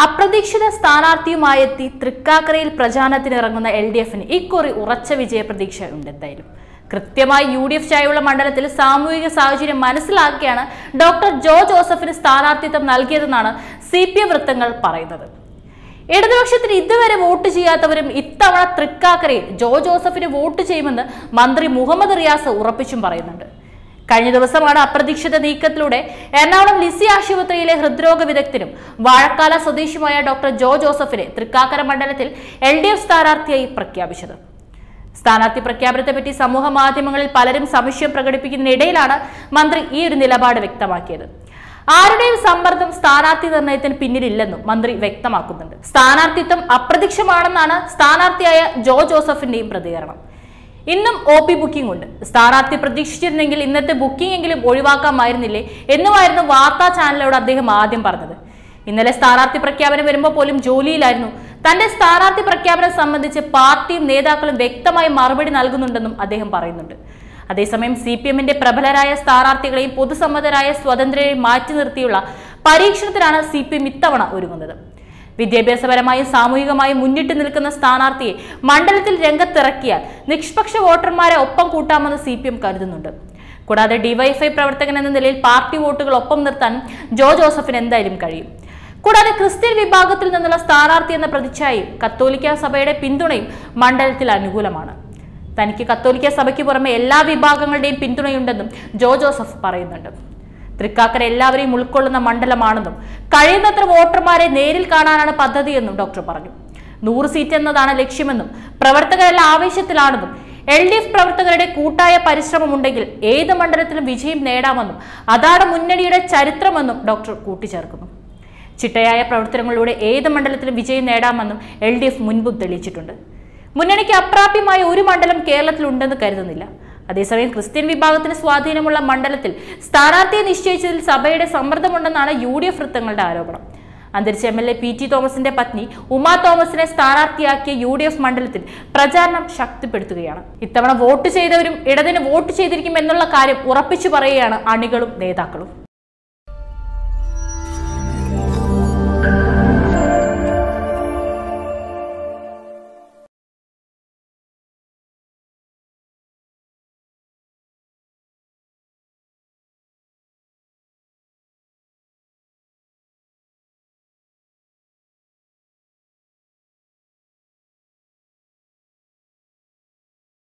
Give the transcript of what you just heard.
അപ്രതീക്ഷിത സ്ഥാനാർത്ഥിയുമായെത്തി തൃക്കാക്കരയിൽ പ്രചാരണത്തിനിറങ്ങുന്ന L D എഫിന് ഇക്കുറി ഉറച്ച വിജയപ്രതീക്ഷ ഉണ്ട് എന്തായാലും കൃത്യമായി യു ഡി എഫ് ചായുള്ള മണ്ഡലത്തിൽ സാമൂഹിക സാഹചര്യം മനസ്സിലാക്കിയാണ് ഡോക്ടർ ജോ ജോസഫിന് സ്ഥാനാർത്ഥിത്വം നൽകിയതെന്നാണ് സി പി എം വൃത്തങ്ങൾ പറയുന്നത് ഇടതുപക്ഷത്തിന് ഇതുവരെ വോട്ട് ചെയ്യാത്തവരും ഇത്തവണ തൃക്കാക്കരയിൽ ജോ ജോസഫിന് വോട്ട് ചെയ്യുമെന്ന് മന്ത്രി മുഹമ്മദ് റിയാസ് ഉറപ്പിച്ചും പറയുന്നുണ്ട് കഴിഞ്ഞ ദിവസമാണ് അപ്രതീക്ഷിത നീക്കത്തിലൂടെ എറണാകുളം ലിസി ആശുപത്രിയിലെ ഹൃദ്രോഗ വിദഗ്ധനും വാഴക്കാല സ്വദേശിയുമായ ഡോക്ടർ ജോ ജോസഫിനെ തൃക്കാക്കര മണ്ഡലത്തിൽ എൽ ഡി എഫ് സ്ഥാനാർത്ഥിയായി പ്രഖ്യാപിച്ചത് സ്ഥാനാർത്ഥി പ്രഖ്യാപനത്തെപ്പറ്റി സമൂഹ മാധ്യമങ്ങളിൽ പലരും സംശയം പ്രകടിപ്പിക്കുന്നതിനിടയിലാണ് മന്ത്രി ഈ ഒരു നിലപാട് വ്യക്തമാക്കിയത് ആരുടെയും സമ്മർദ്ദം സ്ഥാനാർത്ഥി നിർണയത്തിന് പിന്നിലില്ലെന്നും മന്ത്രി വ്യക്തമാക്കുന്നുണ്ട് സ്ഥാനാർത്ഥിത്വം അപ്രത്യക്ഷമാണെന്നാണ് സ്ഥാനാർത്ഥിയായ ജോ ജോസഫിന്റെയും പ്രതികരണം ഇന്നും ഒ പി ബുക്കിംഗ് ഉണ്ട് സ്ഥാനാർത്ഥി പ്രതീക്ഷിച്ചിരുന്നെങ്കിൽ ഇന്നത്തെ ബുക്കിംഗ് എങ്കിലും ഒഴിവാക്കാമായിരുന്നില്ലേ എന്നുമായിരുന്നു വാർത്താ ചാനലിനോട് അദ്ദേഹം ആദ്യം പറഞ്ഞത് ഇന്നലെ സ്ഥാനാർത്ഥി പ്രഖ്യാപനം വരുമ്പോൾ പോലും ജോലിയിലായിരുന്നു തന്റെ സ്ഥാനാർത്ഥി പ്രഖ്യാപനം സംബന്ധിച്ച് പാർട്ടിയും നേതാക്കളും വ്യക്തമായി മറുപടി നൽകുന്നുണ്ടെന്നും അദ്ദേഹം പറയുന്നുണ്ട് അതേസമയം സി പി എമ്മിന്റെ പ്രബലരായ സ്ഥാനാർത്ഥികളെയും പൊതുസമ്മതരായ സ്വതന്ത്രരെയും മാറ്റി നിർത്തിയുള്ള പരീക്ഷണത്തിനാണ് സി പി എം ഇത്തവണ ഒരുങ്ങുന്നത് വിദ്യാഭ്യാസപരമായും സാമൂഹികമായും മുന്നിട്ട് നിൽക്കുന്ന സ്ഥാനാർത്ഥിയെ മണ്ഡലത്തിൽ രംഗത്തിറക്കിയാൽ നിഷ്പക്ഷ വോട്ടർമാരെ ഒപ്പം കൂട്ടാമെന്ന് സി പി എം കരുതുന്നുണ്ട് കൂടാതെ ഡിവൈഎഫ്ഐ പ്രവർത്തകൻ എന്ന നിലയിൽ പാർട്ടി വോട്ടുകൾ ഒപ്പം നിർത്താൻ ജോ ജോസഫിന് എന്തായാലും കഴിയും കൂടാതെ ക്രിസ്ത്യൻ വിഭാഗത്തിൽ നിന്നുള്ള സ്ഥാനാർത്ഥി എന്ന പ്രതിച്ഛായയും കത്തോലിക്ക സഭയുടെ പിന്തുണയും മണ്ഡലത്തിൽ അനുകൂലമാണ് തനിക്ക് കത്തോലിക്ക സഭയ്ക്ക് പുറമെ എല്ലാ വിഭാഗങ്ങളുടെയും പിന്തുണയുണ്ടെന്നും ജോ ജോസഫ് പറയുന്നുണ്ട് തൃക്കാക്കര എല്ലാവരെയും ഉൾക്കൊള്ളുന്ന മണ്ഡലമാണെന്നും കഴിയുന്നത്ര വോട്ടർമാരെ നേരിൽ കാണാനാണ് പദ്ധതിയെന്നും ഡോക്ടർ പറഞ്ഞു നൂറ് സീറ്റ് എന്നതാണ് ലക്ഷ്യമെന്നും പ്രവർത്തകരെല്ലാം ആവേശത്തിലാണെന്നും എൽ ഡി എഫ് പ്രവർത്തകരുടെ കൂട്ടായ പരിശ്രമമുണ്ടെങ്കിൽ ഏത് മണ്ഡലത്തിലും വിജയം നേടാമെന്നും അതാണ് മുന്നണിയുടെ ചരിത്രമെന്നും ഡോക്ടർ കൂട്ടിച്ചേർക്കുന്നു ചിട്ടയായ പ്രവർത്തനങ്ങളിലൂടെ ഏത് മണ്ഡലത്തിലും വിജയം നേടാമെന്നും എൽ ഡി എഫ് മുൻപും തെളിയിച്ചിട്ടുണ്ട് മുന്നണിക്ക് അപ്രാപ്യമായ ഒരു മണ്ഡലം കേരളത്തിൽ ഉണ്ടെന്ന് കരുതുന്നില്ല അതേസമയം ക്രിസ്ത്യൻ വിഭാഗത്തിന് സ്വാധീനമുള്ള മണ്ഡലത്തിൽ സ്ഥാനാർത്ഥിയെ നിശ്ചയിച്ചതിൽ സഭയുടെ സമ്മർദ്ദമുണ്ടെന്നാണ് യു ഡി എഫ് വൃത്തങ്ങളുടെ ആരോപണം അന്തരിച്ച M L A P T തോമസിന്റെ പത്നി ഉമാ തോമസിനെ സ്ഥാനാർത്ഥിയാക്കിയ യു ഡി എഫ് മണ്ഡലത്തിൽ പ്രചാരണം ശക്തിപ്പെടുത്തുകയാണ് ഇത്തവണ വോട്ട് ചെയ്തവരും ഇടതിന് വോട്ട് ചെയ്തിരിക്കും എന്നുള്ള കാര്യം ഉറപ്പിച്ചു പറയുകയാണ് അണികളും നേതാക്കളും